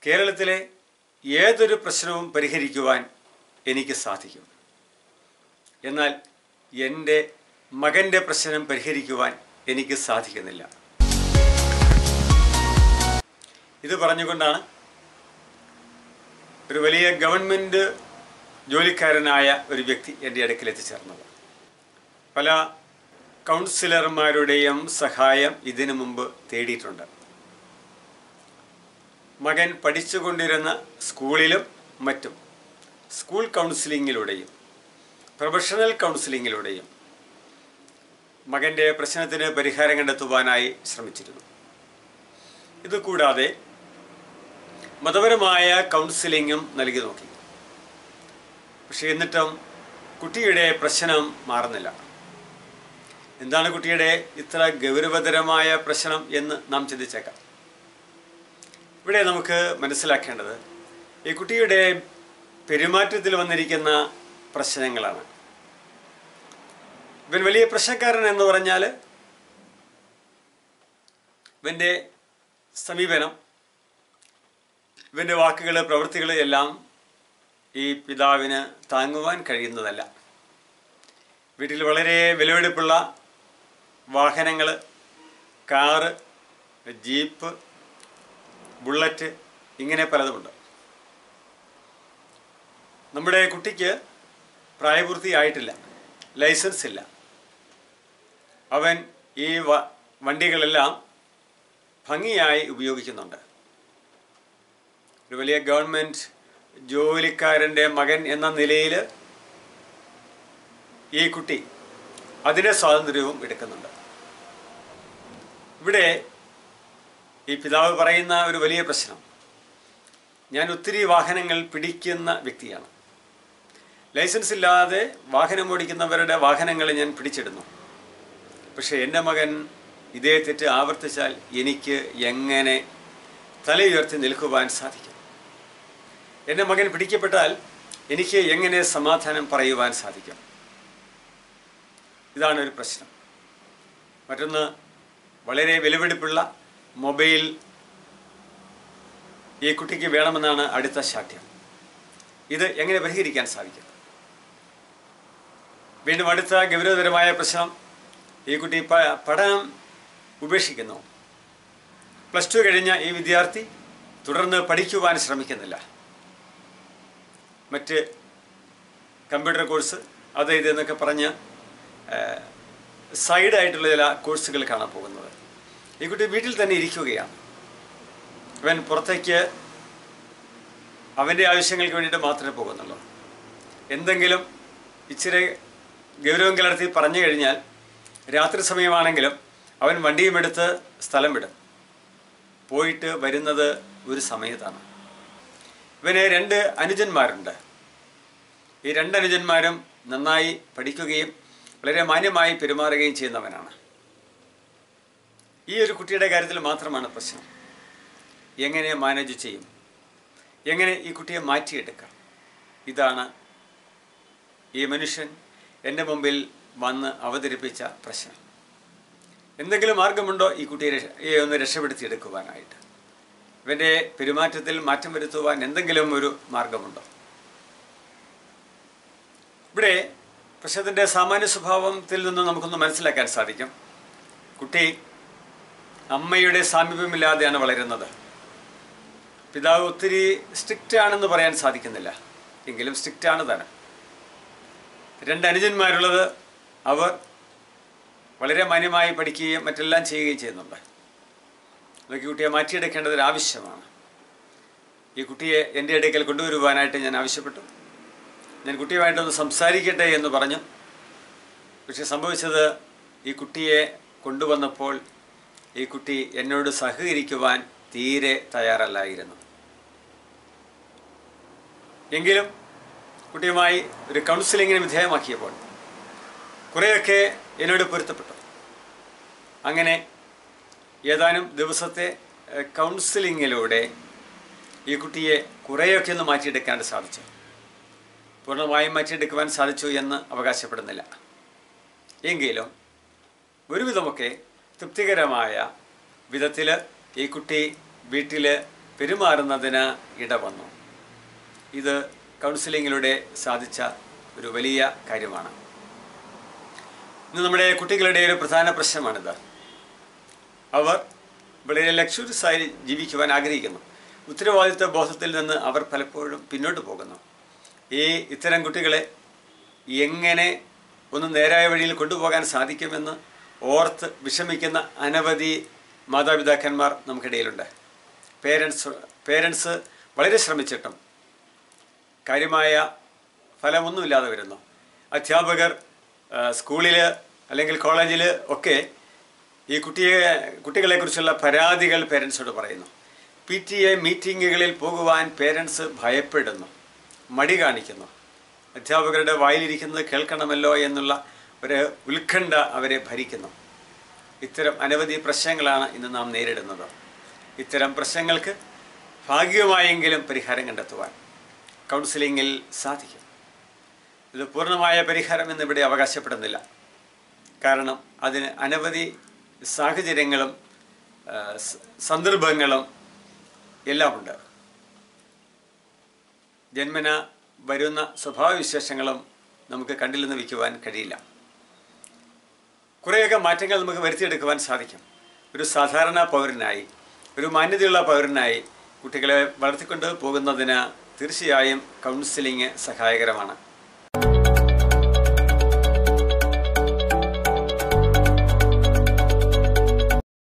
കേരളത്തിലെ ഏതൊരു പ്രശ്നവും പരിഹരിക്കുവാൻ എനിക്ക് സാധിക്കും എന്നാൽ എൻ്റെ മകൻ്റെ പ്രശ്നം പരിഹരിക്കുവാൻ എനിക്ക് സാധിക്കുന്നില്ല ഇത് പറഞ്ഞുകൊണ്ടാണ് ഒരു വലിയ ഗവൺമെൻറ് ജോലിക്കാരനായ ഒരു വ്യക്തി എൻ്റെ അടുക്കൽ എത്തിച്ചേർന്നത് പല കൗൺസിലർമാരുടെയും സഹായം ഇതിനു മുമ്പ് തേടിയിട്ടുണ്ട് മകൻ പഠിച്ചുകൊണ്ടിരുന്ന സ്കൂളിലും മറ്റും സ്കൂൾ കൗൺസിലിങ്ങിലൂടെയും പ്രൊഫഷണൽ കൗൺസിലിങ്ങിലൂടെയും മകൻ്റെ പ്രശ്നത്തിന് പരിഹാരം കണ്ടെത്തുവാനായി ശ്രമിച്ചിരുന്നു ഇതുകൂടാതെ മതപരമായ കൗൺസിലിങ്ങും നൽകി നോക്കി പക്ഷേ എന്നിട്ടും കുട്ടിയുടെ പ്രശ്നം മാറുന്നില്ല എന്താണ് കുട്ടിയുടെ ഇത്ര ഗൗരവതരമായ പ്രശ്നം എന്ന് നാം ചിന്തിച്ചേക്കാം ഇവിടെ നമുക്ക് മനസ്സിലാക്കേണ്ടത് ഈ കുട്ടിയുടെ പെരുമാറ്റത്തിൽ വന്നിരിക്കുന്ന പ്രശ്നങ്ങളാണ് ഇവൻ വലിയ പ്രശ്നക്കാരൻ എന്ന് പറഞ്ഞാൽ ഇവൻ്റെ സമീപനം ഇവൻ്റെ വാക്കുകൾ പ്രവൃത്തികൾ എല്ലാം ഈ പിതാവിന് താങ്ങുവാൻ കഴിയുന്നതല്ല വീട്ടിൽ വളരെ വിലപിടിപ്പുള്ള വാഹനങ്ങൾ കാറ് ജീപ്പ് ബുള്ളറ്റ് ഇങ്ങനെ പലതുമുണ്ട് നമ്മുടെ കുട്ടിക്ക് പ്രായപൂർത്തിയായിട്ടില്ല ലൈസൻസ് ഇല്ല അവൻ ഈ വ വണ്ടികളെല്ലാം ഭംഗിയായി ഉപയോഗിക്കുന്നുണ്ട് ഒരു വലിയ ഗവൺമെൻറ് ജോലിക്കാരൻ്റെ മകൻ എന്ന നിലയിൽ ഈ കുട്ടി അതിൻ്റെ സ്വാതന്ത്ര്യവും എടുക്കുന്നുണ്ട് ഇവിടെ ഈ പിതാവ് പറയുന്ന ഒരു വലിയ പ്രശ്നം ഞാൻ ഒത്തിരി വാഹനങ്ങൾ പിടിക്കുന്ന വ്യക്തിയാണ് ലൈസൻസ് ഇല്ലാതെ വാഹനം ഓടിക്കുന്നവരുടെ വാഹനങ്ങൾ ഞാൻ പിടിച്ചിടുന്നു പക്ഷേ എൻ്റെ മകൻ ഇതേ തെറ്റ് ആവർത്തിച്ചാൽ എനിക്ക് എങ്ങനെ തലയുയർത്തി നിൽക്കുവാൻ സാധിക്കും എൻ്റെ മകൻ പിടിക്കപ്പെട്ടാൽ എനിക്ക് എങ്ങനെ സമാധാനം പറയുവാൻ സാധിക്കും ഇതാണ് ഒരു പ്രശ്നം മറ്റൊന്ന് വളരെ വിലപിടിപ്പുള്ള മൊബൈൽ ഈ കുട്ടിക്ക് വേണമെന്നാണ് അടുത്ത ശാഠ്യം ഇത് എങ്ങനെ പരിഹരിക്കാൻ സാധിക്കും വീണ്ടും അടുത്ത ഗൗരവതരമായ പ്രശ്നം ഈ കുട്ടി പ- പഠനം ഉപേക്ഷിക്കുന്നു പ്ലസ് ടു കഴിഞ്ഞ ഈ വിദ്യാർത്ഥി തുടർന്ന് പഠിക്കുവാൻ ശ്രമിക്കുന്നില്ല മറ്റ് കമ്പ്യൂട്ടർ കോഴ്സ് അത് ഇത് എന്നൊക്കെ പറഞ്ഞ് സൈഡായിട്ടുള്ള ചില കോഴ്സുകൾ കാണാൻ പോകുന്നത് ഈ കുട്ടി വീട്ടിൽ തന്നെ ഇരിക്കുകയാണ് അവൻ പുറത്തേക്ക് അവൻ്റെ ആവശ്യങ്ങൾക്ക് വേണ്ടിയിട്ട് മാത്രമേ പോകുന്നുള്ളൂ എന്തെങ്കിലും ഇച്ചിരി ഗൗരവം കലർത്തി പറഞ്ഞു കഴിഞ്ഞാൽ രാത്രി സമയമാണെങ്കിലും അവൻ വണ്ടിയും എടുത്ത് സ്ഥലം വിടും പോയിട്ട് വരുന്നത് ഒരു സമയത്താണ് ഇവന് രണ്ട് അനുജന്മാരുണ്ട് ഈ രണ്ട് അനുജന്മാരും നന്നായി പഠിക്കുകയും വളരെ മാന്യമായി പെരുമാറുകയും ചെയ്യുന്നവനാണ് ഈ ഒരു കുട്ടിയുടെ കാര്യത്തിൽ മാത്രമാണ് പ്രശ്നം എങ്ങനെ മാനേജ് ചെയ്യും എങ്ങനെ ഈ കുട്ടിയെ മാറ്റിയെടുക്കാം ഇതാണ് ഈ മനുഷ്യൻ എൻ്റെ മുമ്പിൽ വന്ന് അവതരിപ്പിച്ച പ്രശ്നം എന്തെങ്കിലും മാർഗമുണ്ടോ ഈ കുട്ടിയെ രക്ഷ ഈ ഒന്ന് രക്ഷപ്പെടുത്തിയെടുക്കുവാനായിട്ട് ഇവൻ്റെ പെരുമാറ്റത്തിൽ മാറ്റം വരുത്തുവാൻ എന്തെങ്കിലും ഒരു മാർഗമുണ്ടോ ഇവിടെ പ്രശ്നത്തിൻ്റെ സാമാന്യ സ്വഭാവത്തിൽ നിന്ന് നമുക്കൊന്ന് മനസ്സിലാക്കാൻ സാധിക്കും കുട്ടി അമ്മയുടെ സാമീപ്യമില്ലാതെയാണ് വളരുന്നത് പിതാവ് ഒത്തിരി സ്ട്രിക്റ്റ് ആണെന്ന് പറയാൻ സാധിക്കുന്നില്ല എങ്കിലും സ്ട്രിക്റ്റ് ആണ് താനും രണ്ട് അനുജന്മാരുള്ളത് അവർ വളരെ മാന്യമായി പഠിക്കുകയും മറ്റെല്ലാം ചെയ്യുകയും ചെയ്യുന്നുണ്ട് അതൊക്കെ കുട്ടിയെ മാറ്റിയെടുക്കേണ്ടത് ഒരു ആവശ്യമാണ് ഈ കുട്ടിയെ എൻ്റെ അടുക്കൽ കൊണ്ടുവരുവാനായിട്ട് ഞാൻ ആവശ്യപ്പെട്ടു ഞാൻ കുട്ടിയുമായിട്ടൊന്ന് സംസാരിക്കട്ടെ എന്ന് പറഞ്ഞു പക്ഷെ സംഭവിച്ചത് ഈ കുട്ടിയെ കൊണ്ടുവന്നപ്പോൾ ഈ കുട്ടി എന്നോട് സഹകരിക്കുവാൻ തീരെ തയ്യാറല്ലായിരുന്നു എങ്കിലും കുട്ടിയുമായി ഒരു കൗൺസിലിങ്ങിന് വിധേയമാക്കിയപ്പോൾ കുറേയൊക്കെ എന്നോട് പൊരുത്തപ്പെട്ടു അങ്ങനെ ഏതാനും ദിവസത്തെ ഏഹ്, കൗൺസിലിങ്ങിലൂടെ ഈ കുട്ടിയെ കുറേയൊക്കെ ഒന്ന് മാറ്റിയെടുക്കാൻ സാധിച്ചു പൂർണ്ണമായും മാറ്റിയെടുക്കുവാൻ സാധിച്ചു എന്ന് അവകാശപ്പെടുന്നില്ല എങ്കിലും ഒരുവിധമൊക്കെ തൃപ്തികരമായ വിധത്തിൽ ഈ കുട്ടി വീട്ടിൽ പെരുമാറുന്നതിന് ഇടവന്നു ഇത് കൗൺസിലിങ്ങിലൂടെ സാധിച്ച ഒരു വലിയ കാര്യമാണ് ഇന്ന് നമ്മുടെ കുട്ടികളുടെ ഒരു പ്രധാന പ്രശ്നമാണിത് അവർ വളരെ ലക്ഷറീസ് ആയി ജീവിക്കുവാൻ ആഗ്രഹിക്കുന്നു ഉത്തരവാദിത്വ ബോധത്തിൽ നിന്ന് അവർ പലപ്പോഴും പിന്നോട്ട് പോകുന്നു ഈ ഇത്തരം കുട്ടികളെ എങ്ങനെ ഒന്ന് നേരായ വഴിയിൽ കൊണ്ടുപോകാൻ സാധിക്കുമെന്ന് ഓർത്ത് വിഷമിക്കുന്ന അനവധി മാതാപിതാക്കന്മാർ നമുക്കിടയിലുണ്ട് പേരൻസ് പേരൻസ് വളരെ ശ്രമിച്ചിട്ടും കാര്യമായ ഫലമൊന്നുമില്ലാതെ വരുന്നു അധ്യാപകർ സ്കൂളിൽ അല്ലെങ്കിൽ കോളേജിൽ ഒക്കെ ഈ കുട്ടിയെ കുട്ടികളെക്കുറിച്ചുള്ള പരാതികൾ പേരൻസോട് പറയുന്നു പി ടി എ മീറ്റിങ്ങുകളിൽ പോകുവാൻ പേരൻസ് ഭയപ്പെടുന്നു മടി കാണിക്കുന്നു അധ്യാപകരുടെ വായിലിരിക്കുന്നത് കേൾക്കണമല്ലോ എന്നുള്ള ഒരു ഉത്കണ്ഠ അവരെ ഭരിക്കുന്നു ഇത്തരം അനവധി പ്രശ്നങ്ങളാണ് ഇന്ന് നാം നേരിടുന്നത് ഇത്തരം പ്രശ്നങ്ങൾക്ക് ഭാഗികമായെങ്കിലും പരിഹാരം കണ്ടെത്തുവാൻ കൗൺസിലിങ്ങിൽ സാധിക്കും ഇത് പൂർണ്ണമായ പരിഹാരം എന്നിവിടെ അവകാശപ്പെടുന്നില്ല കാരണം അതിന് അനവധി സാഹചര്യങ്ങളും ആ, സ- സന്ദർഭങ്ങളും എല്ലാമുണ്ട് ജന്മന വരുന്ന സ്വഭാവവിശേഷങ്ങളും നമുക്ക് കണ്ടില്ലെന്ന് വയ്ക്കുവാൻ കഴിയില്ല കുറേയൊക്കെ മാറ്റങ്ങൾ നമുക്ക് വരുത്തിയെടുക്കുവാൻ സാധിക്കും ഒരു സാധാരണ പൗരനായി ഒരു മാന്യതയുള്ള പൗരനായി കുട്ടികളെ വളർത്തിക്കൊണ്ട് പോകുന്നതിന് തീർച്ചയായും കൗൺസിലിംഗ് സഹായകരമാണ്